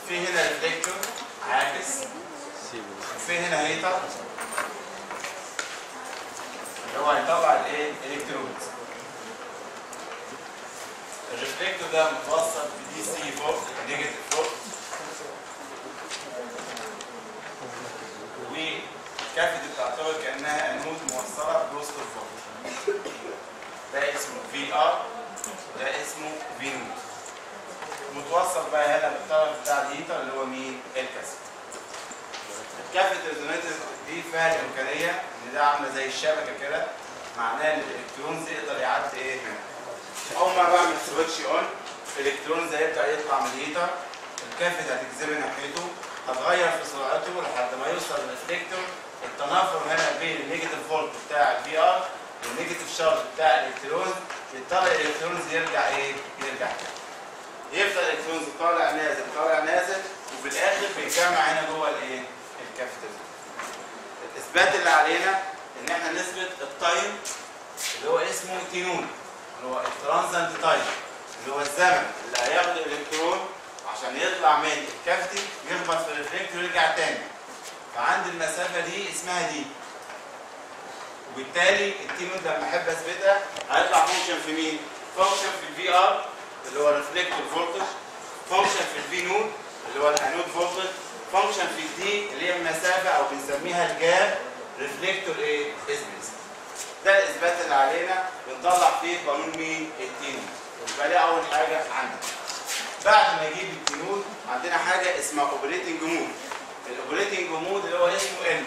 في هنا ريفليكتور عاكس وفي هنا هيتر اللي هو هيطلع الايه الكترونز الريفليكتور ده متوصل بدي سي فولت نيجاتيف فولت والكافيتي بتعتبر كانها انود موصله بوزيتيف فولت ده اسمه في ار وده اسمه في نود متوصل بقى هنا بالطرف بتاع الهيتر اللي هو مين؟ الكاسيت الكافيتي ريزونيتور دي فيها الامكانيه ان ده عامله زي الشبكه كده معناه ان الالكترونز يقدر يعدي ايه هنا اول ما بعمل سويتش اون الالكترونز هيبدا يطلع من الهيتر الكافيت هتجذب ناحيته هتغير في سرعته لحد ما يوصل للريفليكتور التنافر هنا بين النيجاتيف فولت بتاع الفي ار والنيجاتيف شارج بتاع الالكترون يضطر الالكترونز يرجع ايه؟ يرجع تاني يفضل الالكترونز طالع نازل طالع نازل وفي الاخر بيتجمع هنا جوه الايه؟ الكافيتر الاثبات اللي علينا ان احنا نثبت التايم اللي هو اسمه تينون اللي هو الترانزنت تايم اللي هو الزمن اللي هياخد الالكترون عشان يطلع من الكافتي يخبط في الريفليكتور ويرجع تاني فعند المسافه دي اسمها دي وبالتالي التينون لما احب اثبتها هيطلع فانكشن في مين؟ فانكشن في الفي ار اللي هو ريفليكتور فولتج فانكشن في الفي نود اللي هو الانود فولتج فانكشن في الدي اللي هي المسافه او بنسميها الجاب ريفليكتور ايه؟ اسبيس ده الاثبات اللي علينا بنطلع فيه قانون مين؟ التينون يبقى دي اول حاجه عندنا بعد ما يجيب التينون عندنا حاجه اسمها اوبريتنج مود الاوبريتنج مود اللي هو اسمه ان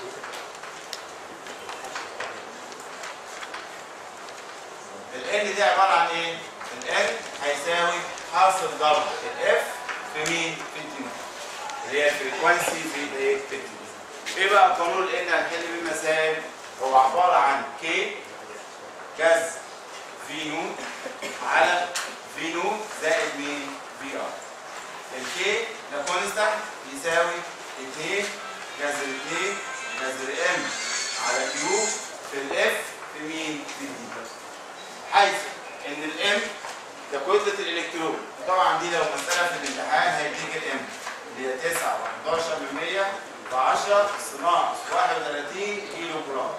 الان دي عباره عن ايه؟ الان هيساوي حاصل ضرب الاف في مين؟ في التينون اللي هي الفريكوانسي في الايه؟ في التينون ايه بقى قانون الان هنحل بيه المسائل؟ هو عباره عن كي جذر في نون على في نون زائد مين؟ في ار. الكي ده كونستانت يساوي 2 جذر 2 جذر ام على كيو في الاف في مين؟ في الدي. حيث ان الام ده كتله الالكترون طبعا دي لو مساله في الامتحان هيديك الام اللي هي 9 و11 من 100 ب 10 ناقص 31 كيلو جرام.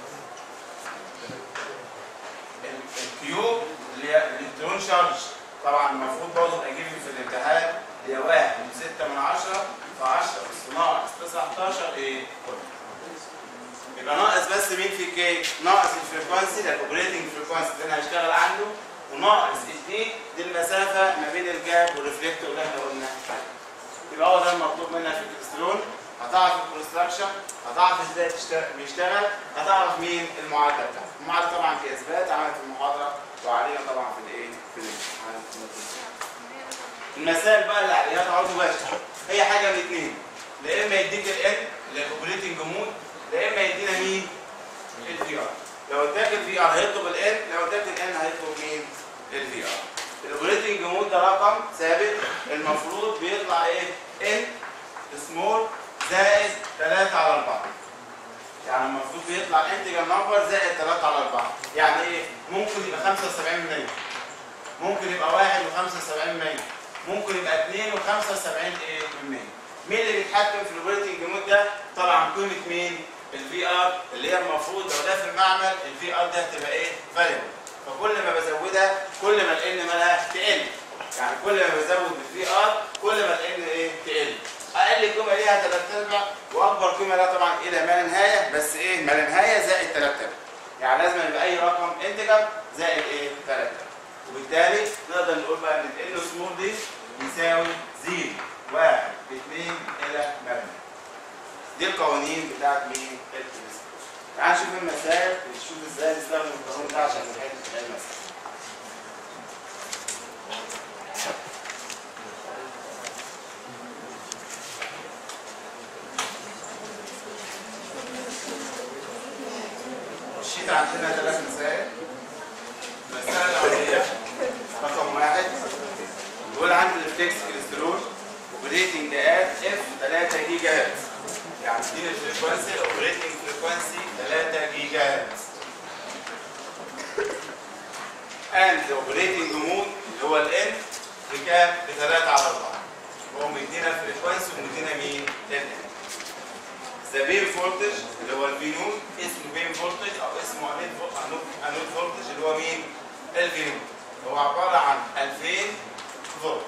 الكيو اللي هي الالكترون شارج طبعا المفروض برضه اجيب في الامتحان هي 1 من 6 من 10 في 10 بس ناقص 19 ايه؟ يبقى ناقص بس مين في الكي؟ ناقص الفريكوانسي ده الاوبريتنج فريكوانسي اللي انا هشتغل عنده وناقص الدي دي المسافه ما بين الجاب والريفليكتور اللي احنا قلنا عليه. يبقى هو ده المطلوب منها في الكريستالون هتعرف الكونستراكشن هتعرف ازاي تشتغل بيشتغل هتعرف مين المعادله بتاعته المعادله طبعا في اثبات عملت في المحاضره وعلينا طبعا في الايه في الامتحان المسائل بقى اللي عليها تعرض مباشر هي حاجه من اثنين لا اما يديك الان اللي هي الاوبريتنج مود لا اما يدينا مين الفي ار لو اداك الفي ار هيطلب الان لو اداك الان هيطلب مين الفي ار الاوبريتنج مود ده رقم ثابت المفروض بيطلع ايه ان سمول زائد 3 على 4 يعني المفروض بيطلع انتجر نمبر زائد 3 على 4 يعني ايه ممكن يبقى 75 من ممكن يبقى 1 و75 من ممكن يبقى 2 و75 ايه من 100 مين اللي بيتحكم في الاوبريتنج مود ده طبعا قيمه مين الفي ار اللي هي المفروض لو ده في المعمل الفي ار ده هتبقى ايه فاريبل فكل ما بزودها كل ما الان مالها تقل يعني كل ما بزود الفي ار كل ما الان ايه تقل اقل قيمه ليها 3 ارباع واكبر قيمه لها طبعا الى ما لا نهايه بس ايه ما لا نهايه زائد 3 ارباع يعني لازم يبقى اي رقم انتجر زائد ايه 3 ارباع وبالتالي نقدر نقول بقى ان ال سمول دي يساوي 0 1 2 الى ما لا نهايه دي القوانين بتاعت مين الكريستال تعال نشوف المسائل ونشوف ازاي نستخدم القانون ده عشان نحل المسائل الشيت عندنا ثلاث مسائل المسألة الأولية رقم واحد بيقول عندي الريفلكس كريستالون اوبريتنج ات اف 3 جيجا هرتز يعني دي الفريكوانسي الاوبريتنج فريكوانسي 3 جيجا هرتز اند اوبريتنج مود اللي هو الان بكام؟ ب 3 على 4 هو 200 ومدينا الفريكونسي ومدينا مين؟ ال ذا بيم فولتج اللي هو الفي نود اسمه بيم فولتج او اسمه انود فو- انود فولتج اللي هو مين؟ الفي نود هو عباره عن 2000 فولت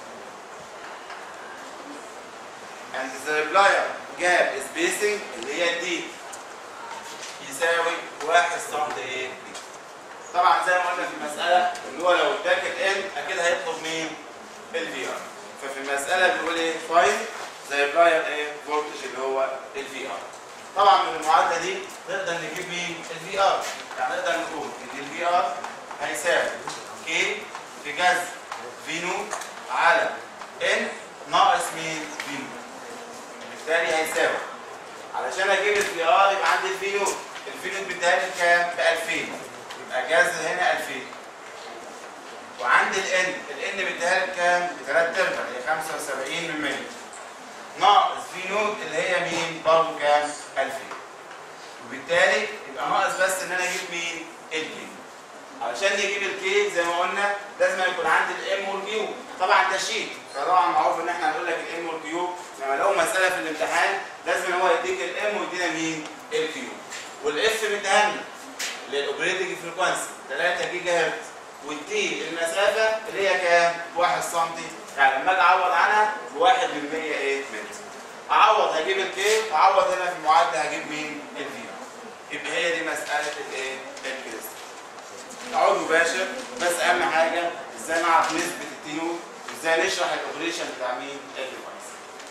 and the replier gap spacing اللي هي دي يساوي 1 سم ايه؟ طبعا زي ما قلنا في المساله ان هو لو اداك الان اكيد هيطلب مين؟ الفي ار ففي المساله بيقول ايه؟ فاين ذا ريبلاير ايه؟ فولتج اللي هو الفي ار طبعا من المعادله دي نقدر نجيب مين؟ الفي ار يعني نقدر نقول ان الفي ار هيساوي كي في جذر في نوت على ان ناقص مين؟ في نوت بالتالي هيساوي علشان اجيب الفي ار يبقى عندي الفي نوت الفي نوت بتاعي بكام؟ ب 2000 يبقى جذر هنا 2000 وعندي الان الان مديها لي بكام؟ ب 3 ارباع هي 75 من 100 ناقص في نوت اللي هي مين؟ برضه كام؟ 2000 وبالتالي يبقى ناقص بس ان انا اجيب مين؟ الكي علشان نجيب الكي زي ما قلنا لازم يكون عندي الام والكيو طبعا ده شيت فطبعا معروف ان احنا هنقول لك الام والكيو لما لو مساله في الامتحان لازم هو يديك الام ويدينا مين؟ الكيو والاف مديها لنا اللي هي الاوبريتنج فريكوانسي 3 جيجا هرتز والتي المسافه اللي هي كام؟ 1 سم يعني لما اجي اعوض عنها ب 1 من 100 ايه متر اعوض هجيب الكي اعوض هنا في المعادله هجيب مين؟ الفي يبقى هي دي مساله الايه؟ الكريستال تعود مباشر بس اهم حاجه ازاي نعرف نسبه التينود وازاي نشرح الاوبريشن بتاع مين؟ الديفايس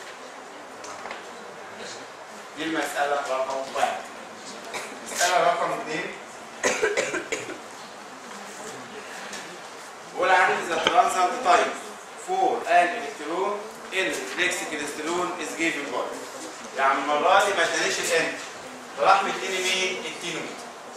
دي المساله رقم واحد المساله رقم اثنين بقول عندي ذا ترانزنت تايب فور ان الكترون ان ريفلكس كريستالون از جيفن باي يعني المره دي ما ادانيش الان فراح مديني مين؟ التينود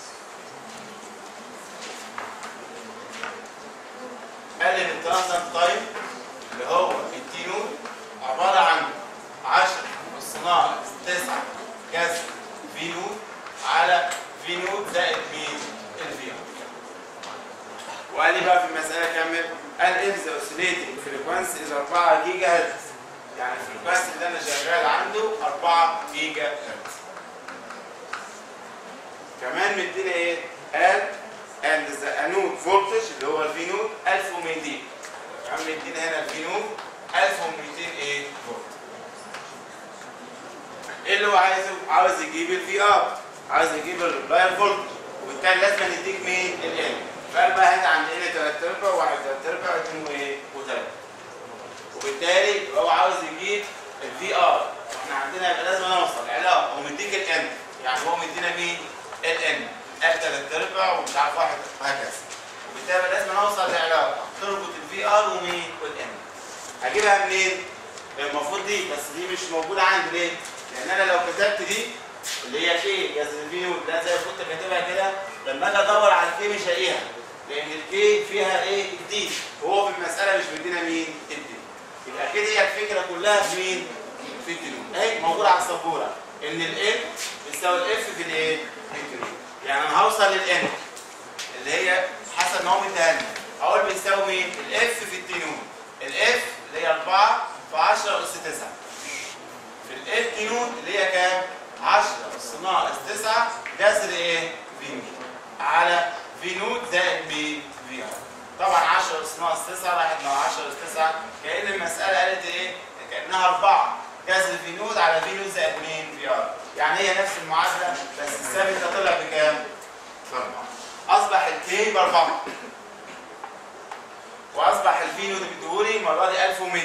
قال لي الترانزنت تايم اللي هو التينود عباره عن 10 اس ناقص 9 جذر في نود على في نود زائد مين؟ الفي وقال لي بقى في المساله كمل قال if the oscillating frequency is 4 جيجا هرتز يعني الفريكونسي اللي انا شغال عنده 4 جيجا هرتز كمان مدينا ايه؟ قال and the anode voltage اللي هو الفي نود 1200 كمان مدينا هنا الفي نود 1200 ايه؟ فولت ايه اللي هو عايزه؟ عاوز يجيب الفي ار عاوز يجيب الريبلاير فولتج وبالتالي لازم نديك مين؟ الان فقال بقى هنا عند هنا 3 ارباع وواحد 3 ارباع واثنين وايه؟ وثلاثه وبالتالي هو عاوز يجيب الفي ار احنا عندنا يبقى لازم نوصل علاقه ومديك الان يعني هو مدينا مين؟ الان قال 3 ارباع ومش عارف واحد وهكذا وبالتالي لازم نوصل لعلاقه تربط الفي ار ومين؟ والان هجيبها منين؟ المفروض دي بس دي مش موجوده عندي ليه؟ لان انا لو كتبت دي اللي هي كي جذر الفي نود ده زي ما كنت كاتبها كده لما اجي ادور على الكي مش هلاقيها لان الكي فيها ايه؟ الدي وهو في المساله مش مدينا مين؟ الدي يبقى كده هي الفكره كلها في مين؟ في الدنود اهي موجوده على السبوره ان الان بتساوي الاف في الايه؟ في الدنود يعني انا هوصل للان اللي هي حسب ما هو مديها لنا اقول بيساوي مين؟ الاف في الدنود الاف اللي هي 4 في 10 اس 9 في الاف دنود اللي هي كام؟ 10 اس ناقص 9 جذر ايه؟ في نود على في نود زائد مين؟ في ار طبعا 10 اس ناقص 9 راحت مع 10 اس 9 كأن المسألة قالت ايه؟ كأنها 4 جذر في نود على في نود زائد مين؟ في ار يعني هي نفس المعادلة بس الثابت ده طلع بكام؟ بأربعة أصبح الكي بأربعة وأصبح الفي نود بتقولي المرة دي 1200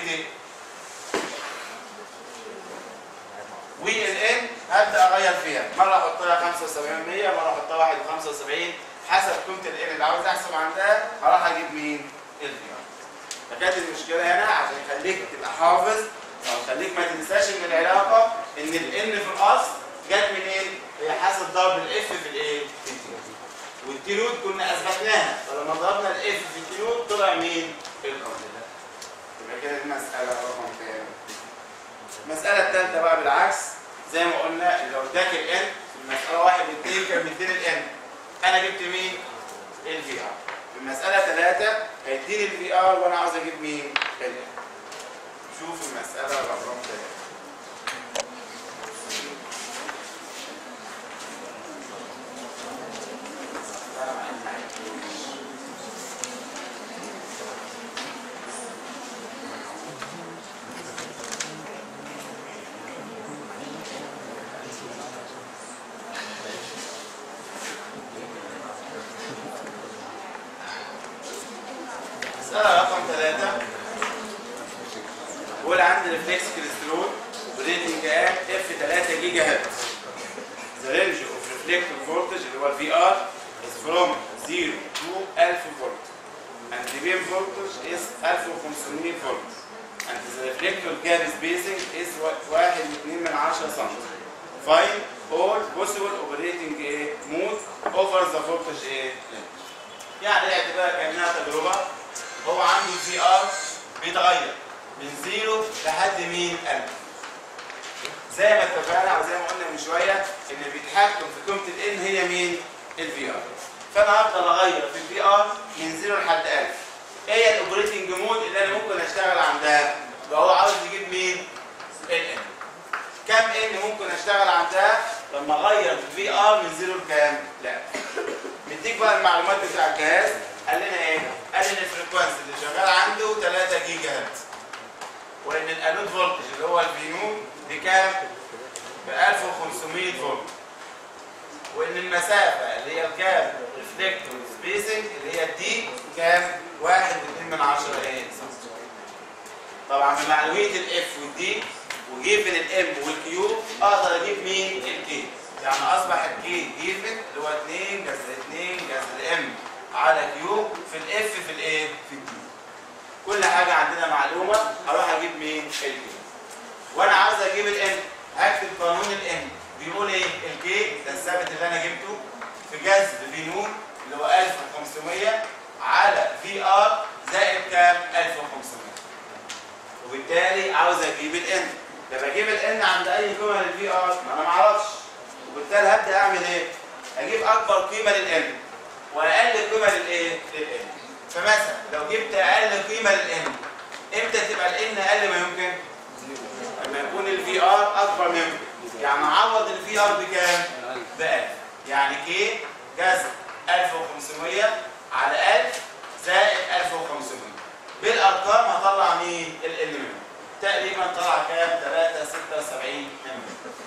والان هبدا اغير فيها مره احط لها 75 مره احطها 1 75 حسب قيمه الان اللي عاوز احسب عندها هروح اجيب مين؟ الفي ار فكانت المشكله هنا عشان يخليك تبقى حافظ او يخليك ما تنساش ان العلاقه ان الان في الاصل جت منين؟ هي حسب ضرب الاف في الايه؟ في التي والتي نود كنا اثبتناها فلما ضربنا الاف في التي نود طلع مين؟ القانون يبقى كده دي مساله رقم كام؟ المسألة الثالثة بقى بالعكس زي ما قلنا لو اداك الان في المسألة واحد واثنين كان مديني الان أنا جبت مين؟ الفي ار في المسألة ثلاثة هيديني الفي ار وأنا عاوز أجيب مين؟ الان شوف المسألة رقم ثلاثة مسألة رقم ثلاثة بقول عندي ريفلكس كريستالون بريدنج ات اف 3 جيجا هرتز The range of reflective voltage اللي هو الفي ار is from 0 to 1000 volt and the beam voltage is 1500 volt and the reflector gap spacing is 1.2 من 10 سم Find all possible operating eh, mode over the voltage eh, range. يعني اعتبرها كانها تجربه هو عنده في ار بيتغير من زيرو لحد مين 1000 زي ما اتفقنا وزي ما قلنا من شويه ان اللي بيتحكم في قيمه الان هي مين؟ الفي ار فانا هفضل اغير في الفي ار من زيرو لحد 1000 ايه هي الاوبريتنج مود اللي انا ممكن اشتغل عندها؟ يبقى هو عاوز يجيب مين؟ الان كم ان ممكن اشتغل عندها لما اغير في الفي ار من زيرو لكام؟ لا مديك بقى المعلومات بتاع الجهاز قال لنا ايه؟ قال ان الفريكونسي اللي شغال عنده 3 جيجا هرتز وان الانود فولتج اللي هو الفينو بكام؟ ب 1500 فولت وان المسافه اللي هي الكام؟ ريفلكتور سبيسنج اللي هي الدي كام؟ 1.2 من 10 ايه؟ سم. طبعا بمعلوميه الاف والدي وجيفن الام والكيو اقدر اجيب مين؟ الكي يعني اصبح الكي جيفن اللي هو 2 جذر 2 جذر ام على كيو في الاف في الايه؟ في الدي كل حاجه عندنا معلومه هروح اجيب مين؟ الكي وانا عاوز اجيب الام هكتب قانون الام بيقول ايه؟ الكي ده الثابت اللي انا جبته في جذر في نون اللي هو 1500 على في ار زائد كام؟ 1500 وبالتالي عاوز اجيب الان ده بجيب الان عند اي قيمه للفي ار ما انا ما اعرفش وبالتالي هبدا اعمل ايه؟ اجيب اكبر قيمه للان واقل قيمه للايه؟ للان فمثلا لو جبت اقل قيمه للان امتى تبقى الان اقل ما يمكن؟ لما يكون الفي ار اكبر ما يمكن يعني اعوض الفي ار بكام؟ ب 1000 يعني كي جذر 1500 على 1000 زائد 1500 بالارقام هطلع مين؟ ال منه تقريبا طلع كام؟ 3 76 مليون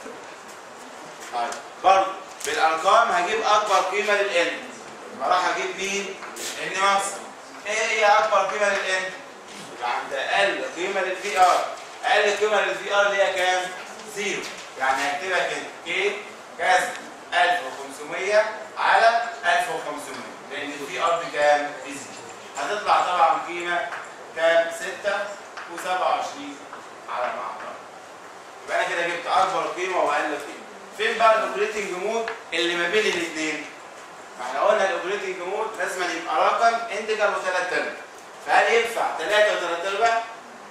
طيب برضه بالارقام هجيب اكبر قيمه للان راح اجيب مين؟ ان ماكسيمم ايه هي اكبر قيمه للان؟ عند اقل قيمه للفي ار اقل قيمه للفي ار اللي هي كام؟ زيرو يعني هكتبها كده كي كذا 1500 على 1500 لان الفي ار بكام؟ بزيرو هتطلع طبعا قيمه كام؟ 6 و27 على بعضها يبقى انا كده جبت اكبر قيمه واقل قيمه فين بقى الاوبريتنج مود اللي ما بين الاثنين؟ ما احنا قلنا الاوبريتنج مود لازم يبقى رقم انتجر وثلاث ارباع فهل ينفع 3 وثلاث ارباع؟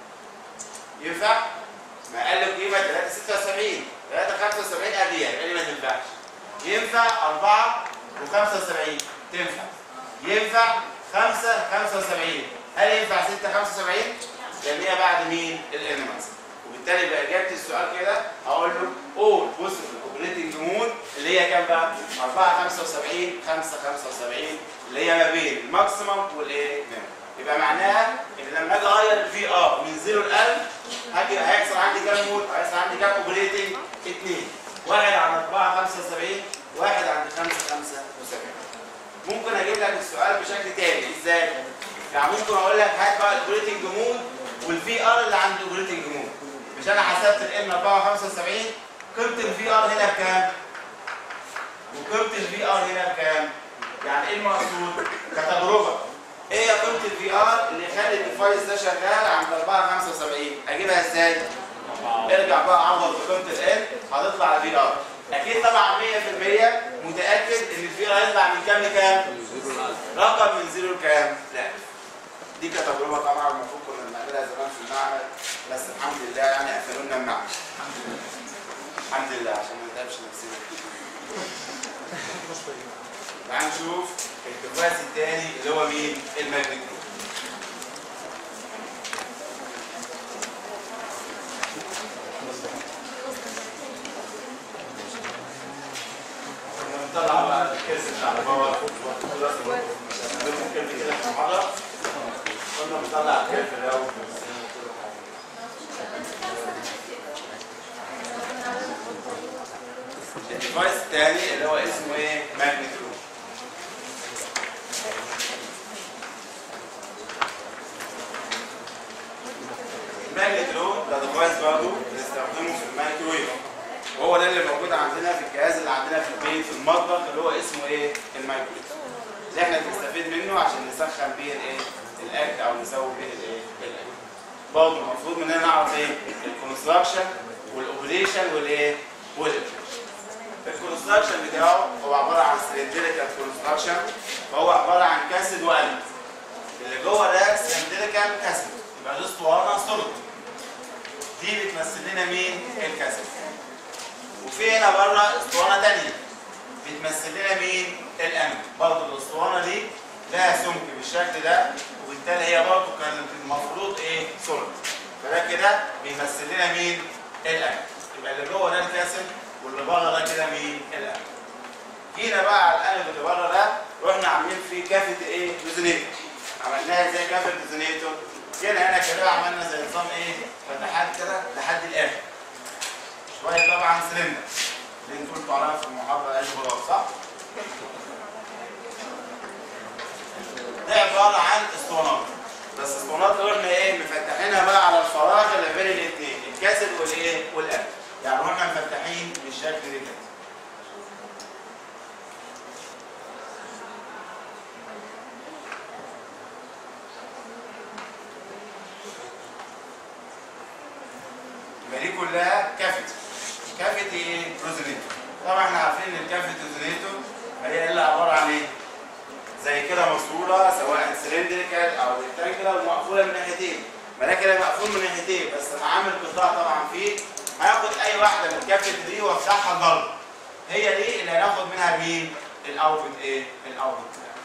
ينفع؟ ما اقل قيمه 3 76 3 75 اديه يعني ما تنفعش ينفع 4 و75 تنفع ينفع 5 75 هل ينفع 6 75 لان هي بعد مين الانيمالز وبالتالي بقى اجابه السؤال كده هقول له اول بوزيتيف اوبريتنج مود اللي هي كام بقى 4 75 5 75 اللي هي ما بين الماكسيمم والايه يبقى معناها ان لما اجي اغير الفي ار من 0 ل 1000 هاجي هيحصل عندي كام مود هيحصل عندي كام اوبريتنج اثنين واحد عند 4 75 واحد عند 5 75 ممكن اجيب لك السؤال بشكل تاني ازاي يعني ممكن اقول لك هات بقى الاوبريتنج مود والفي ار اللي عند الاوبريتنج مود مش انا حسبت الان 4 75 قيمه الفي ار هنا بكام وقيمه الفي ار هنا بكام يعني ايه المقصود كتجربه ايه هي قيمه الفي ار اللي خلت الديفايس ده شغال عند 4 75 اجيبها ازاي ارجع بقى عوض بقيمه الان هتطلع الفي ار اكيد طبعا 100% متاكد ان الفي ار هيطلع من كام لكام رقم من زيرو لكام لا دي كتجربه طبعا المفروض كنا بنعملها زمان في المعمل بس الحمد لله يعني قفلوا لنا المعمل الحمد لله عشان ما نتعبش نفسنا تعال نشوف الديفايس الثاني اللي هو مين؟ الماجنتيك الكيس بتاع الباور ممكن كده في المحاضره كنا بنطلع الكيرف ده الديفايس الثاني اللي هو اسمه ايه؟ ماجنترون الماجنترون ده ديفايس برضه بنستخدمه في المايكرويف وهو ده اللي موجود عندنا في الجهاز اللي عندنا في البيت في المطبخ اللي هو اسمه ايه؟ المايكرويف اللي احنا بنستفيد منه عشان نسخن بيه الايه؟ الاكل او نسوي بيه الايه؟ الاكل برضه المفروض مننا نعرف ايه؟ الكونستراكشن والاوبريشن والايه؟ والاوبريشن الكونستراكشن بتاعه هو عباره عن سلندريكال كونستراكشن فهو عباره عن كاسد وقلب اللي جوه ده سلندريكال كاسد يبقى دي اسطوانه سوليد دي بتمثل لنا مين؟ الكاسد وفي هنا بره اسطوانه ثانيه بتمثل لنا مين؟ الانف برضه الاسطوانه دي لها سمك بالشكل ده وبالتالي هي برضه كان المفروض ايه؟ سوليد فده كده بيمثل لنا مين؟ الانف يبقى اللي جوه ده الكاسد واللي بره ده كده مين؟ الانف جينا بقى على الانف اللي بره ده رحنا عاملين فيه كافه ايه؟ ريزونيتور عملناها زي كافه ريزونيتور جينا هنا كده عملنا زي نظام ايه؟ فتحات كده لحد الاخر شويه طبعا سلندر اللي انتوا قلتوا عليها في المحاضره ايش خلاص صح؟ ده عباره عن اسطوانات بس اسطوانات اللي احنا ايه مفتحينها بقى على الفراغ اللي بين الاثنين الكاسد والايه؟ والقلب يعني احنا مفتحين بالشكل ده كده يبقى دي كلها كافيتي كافيتي ايه؟ روزونيتور طبعا احنا عارفين ان الكافيتي روزونيتور هي اللي عباره عن ايه؟ زي كده ماسوره سواء سلندريكال او ريكتانجلر ومقفوله من ناحيتين ولكن هي مقفول من ناحيتين بس معامل قطاع طبعا فيه هاخد اي واحده من الكافيتي دي وافتحها لبره هي دي اللي هناخد منها مين؟ الاوتبوت ايه؟ الاوتبوت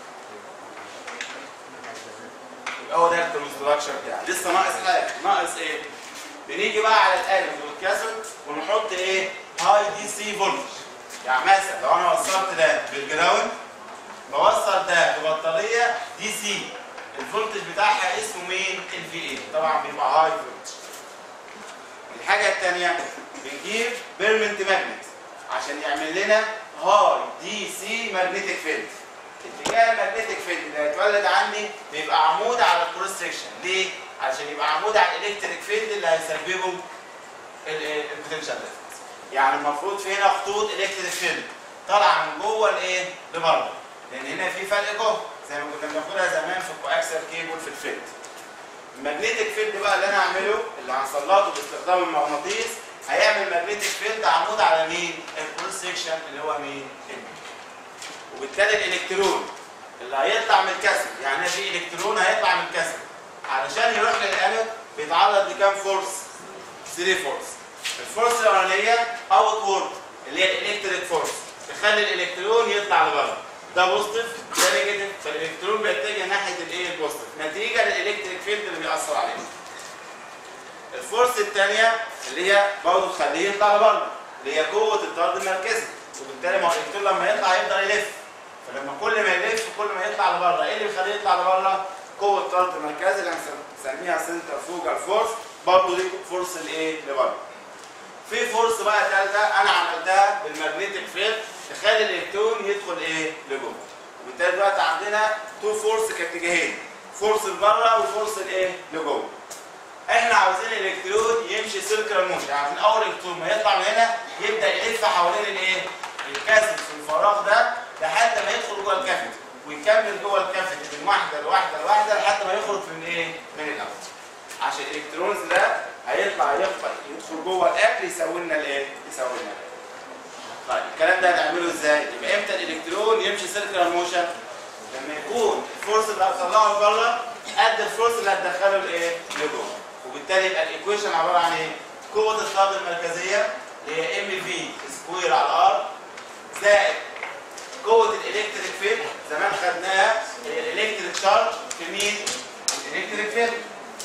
يبقى هو ده الكونستراكشن بتاعي لسه ناقص حاجه ناقص ايه؟ بنيجي بقى على الالف والكاسل ونحط ايه؟ هاي دي سي فولتج يعني مثلا لو انا وصلت ده بالجراوند بوصل ده ببطاريه دي سي الفولتج بتاعها اسمه مين؟ الفي اي طبعا بيبقى هاي فولتج الحاجه الثانيه بنجيب بيرمنت ماجنت عشان يعمل لنا هاي دي سي ماجنتيك فيلد اتجاه الماجنتيك فيلد اللي هيتولد عندي بيبقى عمود على الكروس سكشن ليه؟ عشان يبقى عمود على الالكتريك فيلد اللي هيسببه البوتنشال ديفرنس يعني المفروض في هنا خطوط الكتريك فيلد طالعه من جوه لايه؟ لبره لان هنا في فرق جهد زي ما كنا بناخدها زمان في الكواكسل كيبل في الفيلد الماجنتيك فيلد بقى اللي انا هعمله اللي هنسلطه باستخدام المغناطيس هيعمل ماجنتيك فيلد عمود على مين؟ الكروس سكشن اللي هو مين؟ البي وبالتالي الالكترون اللي هيطلع من الكسر يعني في الكترون هيطلع من الكسر علشان يروح للقلب بيتعرض لكام فورس؟ 3 فورس الفورس الاولانيه اوت وورد اللي هي الالكتريك فورس تخلي الالكترون يطلع لبره ده بوزيتيف ده نيجاتيف فالالكترون بيتجه ناحيه الايه البوزيتيف نتيجه للالكتريك فيلد اللي بيأثر عليه الفورس الثانيه اللي هي برضه تخليه يطلع لبره اللي هي قوه الطرد المركزي وبالتالي ما هو الالكترون لما يطلع يفضل يلف فلما كل ما يلف كل ما يطلع لبره ايه اللي بيخليه يطلع لبره؟ قوه الطرد المركزي اللي هنسميها سنتر فوجال فورس برضه دي فورس الايه؟ لبره. في فورس بقى ثالثه انا عملتها بالماجنتيك فيلد تخلي الالكترون يدخل ايه؟ لجوه. وبالتالي دلوقتي عندنا تو فورس كاتجاهين فورس لبره وفورس الايه؟ لجوه. احنا عاوزين الالكترون يمشي سيركلر موشن يعني من اول الكترون ما يطلع من هنا يبدا يلف حوالين الايه؟ الكاسيت في الفراغ ده لحد ما يدخل جوه الكافيتي ويكمل جوه الكافيتي من واحده لواحده لواحده لحد ما يخرج من ايه؟ من الاول. عشان الالكترونز ده هيطلع يخبط يدخل جوه الاكل يسوي لنا الايه؟ يسوي لنا طيب الكلام ده هنعمله ازاي؟ يبقى امتى الالكترون يمشي سيركلر موشن؟ لما يكون الفورس اللي هتطلعه لبره قد الفورس اللي هتدخله لايه؟ لجوه وبالتالي يبقى الايكويشن عباره عن ايه؟ قوه الطرد المركزيه اللي هي ام في سكوير على ار زائد قوه الالكتريك فيلد زمان خدناها الالكتريك شارج في مين؟ الالكتريك فيلد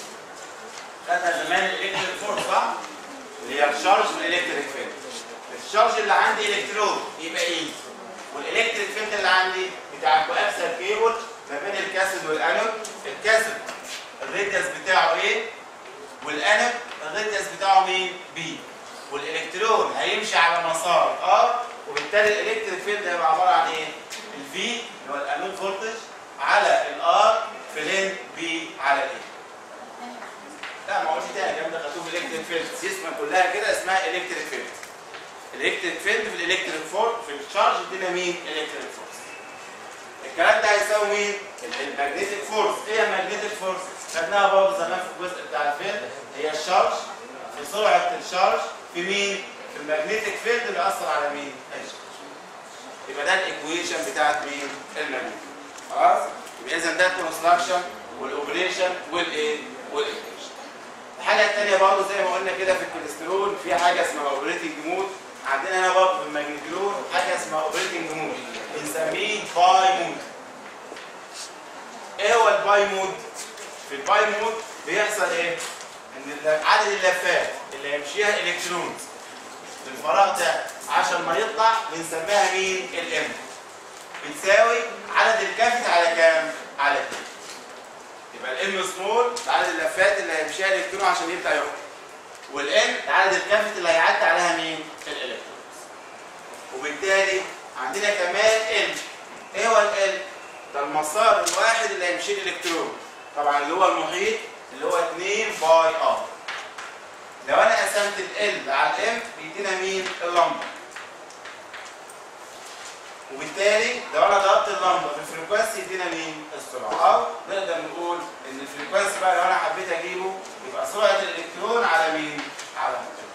خدها زمان الالكتريك فورس صح؟ اللي هي الشارج من الالكتريك فيلد الشارج اللي عندي الكترون يبقى ايه؟ والالكتريك فيلد اللي عندي بتاع الكوابسال كيبل ما بين الكاسود والانود الكاسود الريديوس بتاعه ايه والانود الريديوس بتاعه مين بي والالكترون هيمشي على مسار ار وبالتالي الالكتريك فيلد هيبقى عباره عن ايه الفي اللي هو الانود فولتج على الار في لين بي على الايه لا ما هو في تاني الكلام ده خدوه في الالكتريك فيلد سيستم كلها كده اسمها الكتريك فيلد الالكتريك فيلد في الالكتريك فورس في الشارج ادينا مين الكتريك فورس الكلام ده هيساوي مين الماجنتيك فورس ايه الماجنتيك فورس خدناها برضه زمان في الجزء بتاع الفيلد هي الشارج في سرعه الشارج في مين في الماجنتيك فيلد اللي اثر على مين الشارج يبقى ده الايكويشن بتاعت مين الماجنتيك خلاص يبقى اذا ده الكونستراكشن والاوبريشن والايه والايكويشن الحاجه الثانيه برضه زي ما قلنا كده في الكوليسترول في حاجه اسمها اوبريتنج مود عندنا هنا برضه في الماجنتيكلون حاجه اسمها اوبريتنج مود بنسميه باي مود ايه هو الباي مود في الباي مود بيحصل ايه ان عدد اللفات اللي هيمشيها الكترونز في الفراغ ده عشان ما يطلع بنسميها مين الام بتساوي عدد الكافت على كام على 2 يبقى الام سمول عدد اللفات اللي هيمشيها الالكترون عشان يبدا يخرج والان عدد الكافت اللي هيعدي عليها مين الالكترونز وبالتالي عندنا كمان ال ايه هو ال ده المسار الواحد اللي هيمشي الالكترون طبعا اللي هو المحيط اللي هو 2 باي ار لو انا قسمت ال على الام بيدينا مين اللمبه وبالتالي لو انا ضربت اللمبه في الفريكونسي يدينا مين السرعه او نقدر نقول ان الفريكونسي بقى لو انا حبيت اجيبه يبقى سرعه الالكترون على مين على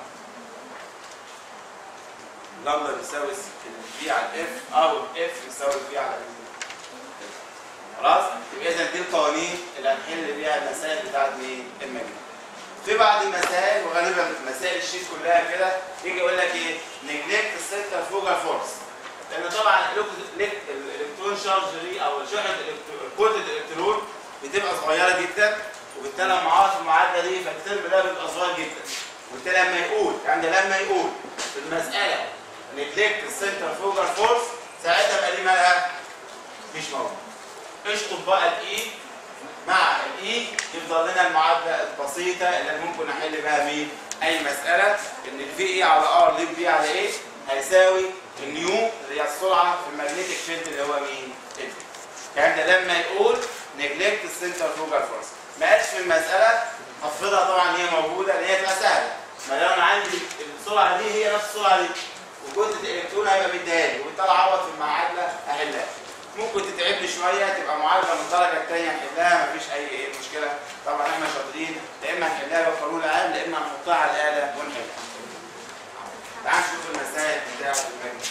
اللمبه بتساوي الفي على الاف او الاف بتساوي الفي على الاف خلاص يبقى اذا دي القوانين اللي هنحل بيها المسائل بتاعت مين المجنون في بعض المسائل وغالبا مسائل الشيت كلها كده يجي يقول لك ايه نجلكت السنتر فوجر فورس لان طبعا الالكترون شارج دي او شحنه كتله الالكترون بتبقى صغيره جدا وبالتالي لما اقعد في المعادله دي فالترم ده بيبقى صغير جدا وبالتالي لما يقول يعني لما يقول في المساله نجلكت السنتر فوجر فورس ساعتها بقى دي مالها مش موجود اشطب بقى الاي مع الاي يفضل لنا المعادله البسيطه اللي ممكن نحل بها مين اي مساله ان الفي اي على ار لين بي على ايه هيساوي النيو اللي هي السرعه في المagnetic فيلد اللي هو مين الفي الكلام ده لما يقول نجلكت السنتر فوجر فورس ما قالش في المساله هفرضها طبعا هي موجوده لان هي تبقى سهله ما لو انا عندي السرعه دي هي نفس السرعه دي وجهد الالكترون هيبقى مديها لي وبالتالي اعوض في المعادله احلها ممكن تتعبني شويه تبقى معادله من الدرجه الثانيه نحلها مفيش اي ايه مشكله طبعا احنا شاطرين يا اما نحلها بالقانون العام يا اما نحطها على الاله ونحلها. تعال نشوف المسائل بتاعه المجد.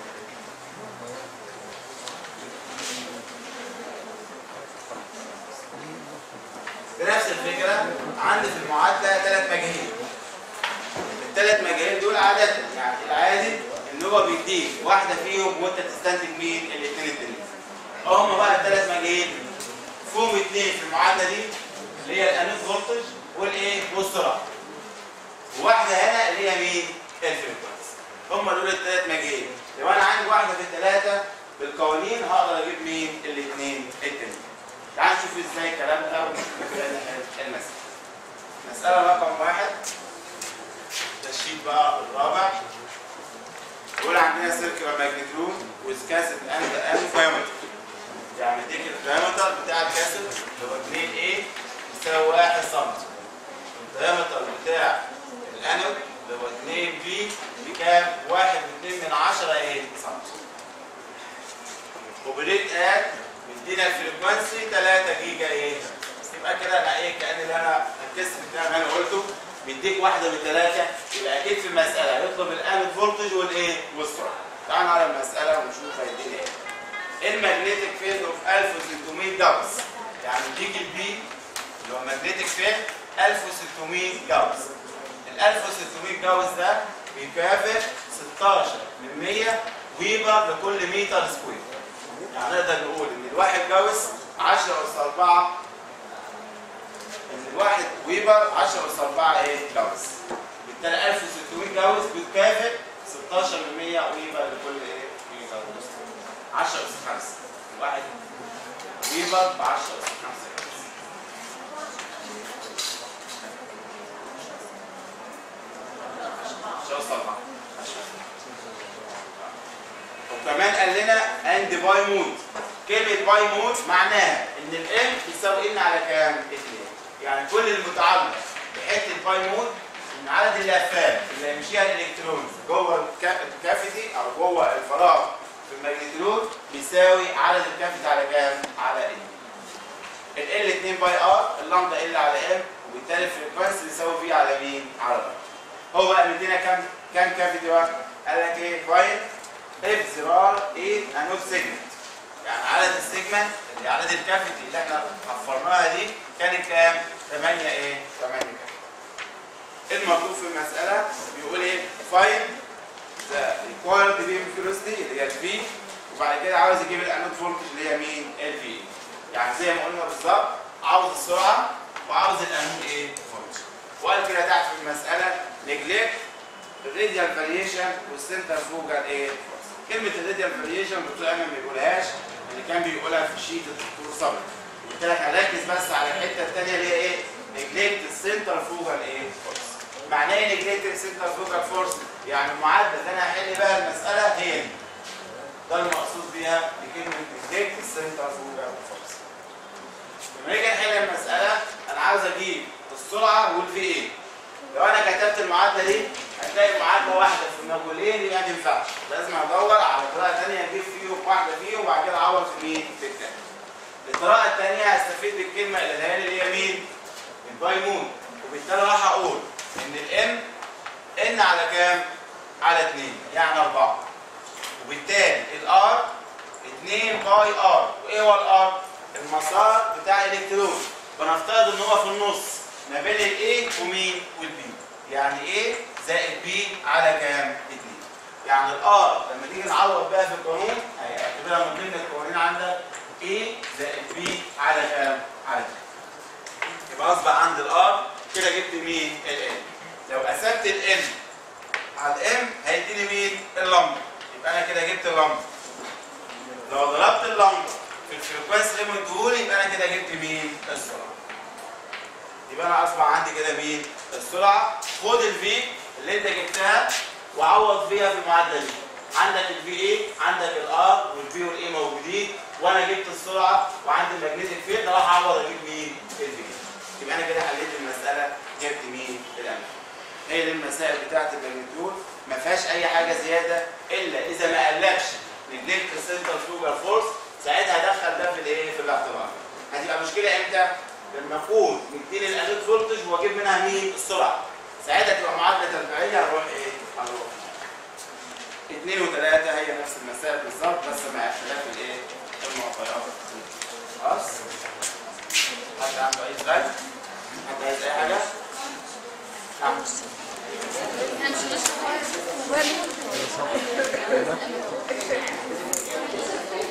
بنفس الفكره عندي في المعادله ثلاث مجاهيل. الثلاث مجاهيل دول عاده يعني العادي ان هو بيديك واحده فيهم وانت تستنتج مين الاثنين التانيين. هم بقى الثلاث مجاهيل فيهم اثنين في المعادله دي اللي هي الانود فولتج والايه والسرعه. وواحده هنا اللي هي مين؟ الفريكونسي. هم دول الثلاث مجاهيل. لو انا عندي واحده في الثلاثه بالقوانين هقدر اجيب مين؟ الاثنين التانيين. تعال نشوف ازاي الكلام ده ونبدا نحل المساله. مساله رقم واحد ده الشيت بقى الرابع يقول عندنا سيركلر ماجنتيود ويز كاسيت اند ان دايمتر يعني ديك الدايمتر بتاع الكاسيت اللي هو 2 a يساوي 1 سم الدايمتر بتاع الانود اللي هو 2 b بكام؟ 1 2 من 10 ايه سم وبريت اد مدينا الفريكونسي 3 جيجا ايه يبقى كده انا ايه كان اللي انا ركزت في الكلام اللي انا قلته بيديك واحده من ثلاثه يبقى اكيد في المساله يطلب الانود فولتج والايه والسرعه تعال على المساله ونشوف هيدينا ايه الماجنتيك فيلد اوف 1600 جاوس يعني بيديك البي اللي هو الماجنتيك فيلد 1600 جاوس ال 1600 جاوس ده بيكافئ 16 من 100 ويبر لكل متر سكوير يعني نقدر نقول ان الواحد جاوس 10 اس 4 ان الواحد ويبر 10 اس 4 ايه جاوس بالتالي 1600 جاوس بتكافئ 16 من 100 ويبر لكل ايه متر 10 اس 5 واحد ويبر ب 10 اس 5 10 اس 4 وكمان قال لنا اند باي مود كلمة باي مود معناها ان الام يساوي ان على كام؟ 2 يعني كل المتعلق بحتة باي مود ان عدد اللفات اللي هيمشيها الالكترون جوه الكا- الكافيتي او جوه الفراغ في الماجنتيود بيساوي عدد الكافيتي على كام؟ على ان ال ال 2 باي ار اللامدا ال على ام وبالتالي الفريكونسي بيساوي في على مين؟ على ار هو بقى مدينا كام كام كافيتي بقى؟ قال لك ايه؟ فاين اف زرار 8 انود سيجمنت يعني عدد السيجمنت اللي عدد الكافيتي اللي احنا حفرناها دي كانت كام؟ 8 ايه؟ 8 كافيتي المطلوب في المسألة بيقول ايه؟ فاين ذا ريكوايرد بيم فيلوسيتي اللي هي الفي وبعد كده عاوز يجيب الانود فولتج اللي هي مين؟ الفي يعني زي ما قلنا بالظبط عاوز السرعة وعاوز الانود ايه؟ فولتج وقال كده تحت في المسألة نجلكت الراديال فاريشن والسنتر فوجال ايه؟ كلمة الراديال فاريشن الدكتور ايمن ما بيقولهاش اللي كان بيقولها في شيت الدكتور صبري قلت لك هركز بس على الحتة الثانية اللي هي ايه؟ نجلكت السنتر فوجال ايه؟ فورس معناه ايه نجلكت السنتر فوجال فورس؟ يعني المعادلة اللي انا هحل بها المسألة هي دي ده المقصود بيها بكلمة نجلكت السنتر فوجال فورس لما نيجي نحل المسألة أنا عاوز أجيب السرعة والفي إيه لو أنا كتبت المعادلة دي هتلاقي معادلة واحدة في المجهولين يبقى ما تنفعش لازم أدور على طريقة تانية أجيب فيهم واحدة فيهم وبعد كده أعوض في مين؟ في التاني الطريقة التانية هستفيد بالكلمة اللي قالها لي اللي هي مين؟ الباي مون وبالتالي راح أقول إن الإم إن على كام؟ على 2 يعني 4 وبالتالي الار 2 باي ار وايه هو الار المسار بتاع الالكترون بنفترض ان هو في النص ما بين الاي ومين والبي يعني ايه زائد بي على كام 2 يعني الار لما تيجي نعوض بقى في القانون هيعتبرها من ضمن القوانين عندك ايه زائد بي على كام على 2 يبقى اصبح عند الار كده جبت مين الان لو قسمت الان على الام هيديني مين اللمبه يبقى انا كده جبت اللمبه لو ضربت اللمبه في الفريكونسي اللي مديهولي يبقى انا كده جبت مين السرعه يبقى انا اصبح عندي كده مين السرعه خد الفي اللي انت جبتها وعوض فيها في المعادله دي عندك الفي اي عندك الار والفي والاي موجودين وانا جبت السرعه وعندي الماجنتيك فيلد راح اعوض اجيب مين الفي يبقى انا كده حليت المساله جبت مين الامل هي دي المسائل بتاعت الماجنتيود ما فيهاش اي حاجه زياده الا اذا ما قالكش نجلكت سنتر فلوجر فورس ساعتها ادخل ده في الايه في الاعتبار هتبقى مشكله امتى لما اكون مديني الانود فولتج واجيب منها مين السرعه ساعتها تبقى معادله تربيعيه هنروح ايه هنروح اثنين وثلاثه هي نفس المسائل بالظبط بس مع اختلاف الايه المعطيات خلاص حد عنده اي سؤال حد عايز اي حاجه نعم احنا مش نشرح